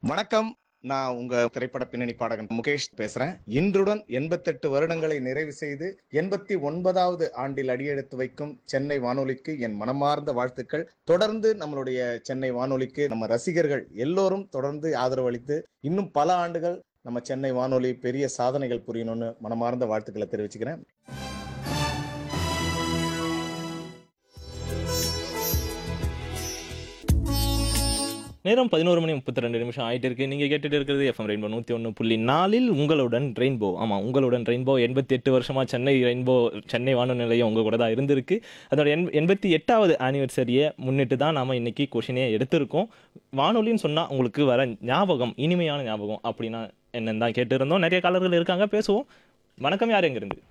வணக்கம் நான் உங்க திரைப்பட பின்னணி பாடகன் முகேஷ் பேசுறேன் இன்றுடன் எண்பத்தெட்டு வருடங்களை நிறைவு செய்து எண்பத்தி ஒன்பதாவது ஆண்டில் அடியெடுத்து வைக்கும் சென்னை வானொலிக்கு என் மனமார்ந்த வாழ்த்துக்கள் தொடர்ந்து நம்மளுடைய சென்னை வானொலிக்கு நம்ம ரசிகர்கள் எல்லோரும் தொடர்ந்து ஆதரவு அளித்து இன்னும் பல ஆண்டுகள் நம்ம சென்னை வானொலி பெரிய சாதனைகள் புரியணும்னு மனமார்ந்த வாழ்த்துக்களை தெரிவிச்சுக்கிறேன் நேரம் பதினோரு மணி முப்பத்தி ரெண்டு நிமிஷம் ஆயிட்டு இருக்கு நீங்க கேட்டுட்டு இருக்கிறது எஃப்எம் ரெயின்போ நூத்தி ஒன்று புள்ளி நாலில் உங்களுடன் ரெயின்போ ஆமா உங்களுடன் ரெயின்போ எண்பத்தி எட்டு வருஷமா சென்னை ரெயின்போ சென்னை வானொலி நிலையம் உங்க கூட தான் இருந்திருக்கு அதோட எண் எண்பத்தி எட்டாவது ஆனிவர்சரியை முன்னிட்டு தான் நாம இன்னைக்கு கொஷினே எடுத்திருக்கோம் வானொலின்னு சொன்னா உங்களுக்கு வர ஞாபகம் இனிமையான ஞாபகம் அப்படின்னா என்னன்னு தான் கேட்டு இருந்தோம் நிறைய காலர்கள் இருக்காங்க பேசுவோம் வணக்கம் யார் எங்க இருந்து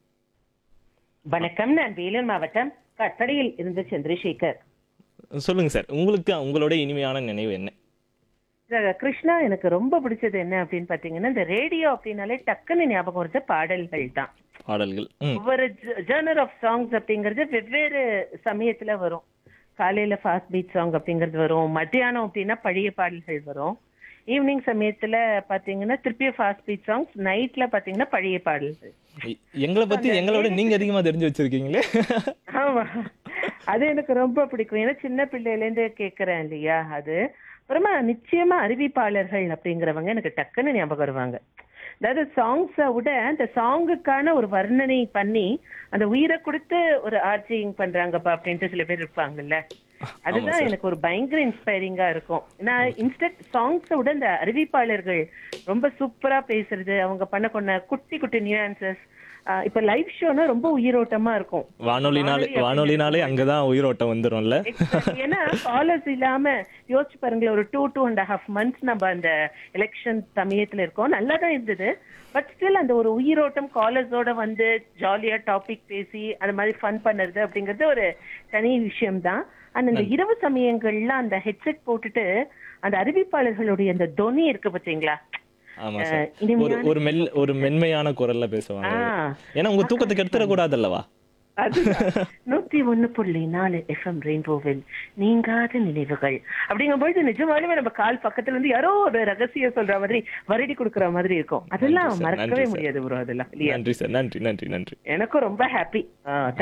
வணக்கம் நான் வேலூர் மாவட்டம் கட்டளையில் இருந்து சந்திரசேகர் சொல்லுங்க சார் உங்களுக்கு உங்களோட இனிமையான நினைவு என்ன இந்த கிருஷ்ணா எனக்கு ரொம்ப பிடிச்சது என்ன அப்படின்னு பாத்தீங்கன்னா இந்த ரேடியோ அப்படின்னாலே டக்குன்னு ஞாபகம் வருது பாடல்கள் தான் பாடல்கள் ம் ஒவ்வொரு ஜேர்னர் ஆஃப் சாங்ஸ் அப்படிங்கிறது வெவ்வேறு சமயத்துல வரும் காலையில ஃபாஸ்ட் பீட் சாங் அப்படிங்கிறது வரும் மத்தியானம் அப்படின்னா பழைய பாடல்கள் வரும் ஈவினிங் சமயத்துல பாத்தீங்கன்னா திருப்பியும் ஃபாஸ்ட் பீட் சாங்ஸ் நைட்ல பாத்தீங்கன்னா பழைய பாடல்கள் எ- எங்களை பத்தி எங்களோட நீங்க அதிகமா தெரிஞ்சு வச்சிருக்கீங்களே ஆமா அது எனக்கு ரொம்ப பிடிக்கும் ஏன்னா சின்ன பிள்ளையில இருந்து கேக்குறேன் இல்லையா அது அப்புறமா நிச்சயமா அறிவிப்பாளர்கள் அப்படிங்கிறவங்க எனக்கு டக்குன்னு ஞாபகம் வருவாங்க அதாவது சாங்ஸை விட அந்த சாங்குக்கான ஒரு வர்ணனை பண்ணி அந்த உயிரை கொடுத்து ஒரு ஆர்ச்சிங் பண்றாங்கப்பா அப்படின்ட்டு சில பேர் இருப்பாங்கல்ல அதுதான் எனக்கு ஒரு பயங்கர இன்ஸ்பைரிங்கா இருக்கும் நான் இன்ஸ்டன்ட் சாங்ஸை விட இந்த அறிவிப்பாளர்கள் ரொம்ப சூப்பரா பேசுறது அவங்க பண்ண கொண்ட குட்டி குட்டி நியூஆன்சஸ் இப்ப லைவ் ஷோனா ரொம்ப உயிரோட்டமா இருக்கும் வானொலினாலே வானொலி வானொலினாலே அங்கதான் உயிரோட்டம் வந்துரும்ல Exactly. ஏன்னா காலர்ஸ் இல்லாம யோசிச்சு பாருங்களேன் ஒரு two two and half months நம்ம அந்த எலெக்ஷன் சமயத்துல இருக்கோம் நல்லா தான் இருந்தது பட் ஸ்டில் அந்த ஒரு உயிரோட்டம் காலர்ஸோட வந்து ஜாலியா டாபிக் பேசி அந்த மாதிரி ஃபன் பண்ணுறது அப்படிங்கிறது ஒரு தனி விஷயம் தான் அண்ட் அந்த இரவு சமயங்கள்ல அந்த ஹெட்செட் போட்டுட்டு அந்த அறிவிப்பாளர்களுடைய அந்த தொனி இருக்கு பாத்தீங்களா ஆமா அஹ், சார் ஒரு இனிமையான ஒரு மெல் ஒரு மென்மையான குரல்ல பேசுவாங்க ஆ ஏன்னா உங்க தூக்கத்தை கெடுத்துட கூடாது அல்லவா அதுதான். நூத்தி ஒண்ணு புள்ளி நாலு எஃப்எம் ரெயின்போவில் நீங்காத நினைவுகள் அப்படிங்கும்போது நிஜமாலுமே நம்ம கால் பக்கத்துல இருந்து யாரோ ஒரு ரகசியம் சொல்ற மாதிரி வருடி கொடுக்கற மாதிரி இருக்கும் அதெல்லாம் நன்றி சார், மறக்கவே நன்றி சார். முடியாது ப்ரோ அதெல்லாம் இல்லையா நன்றி சார் நன்றி நன்றி நன்றி எனக்கும் ரொம்ப ஹாப்பி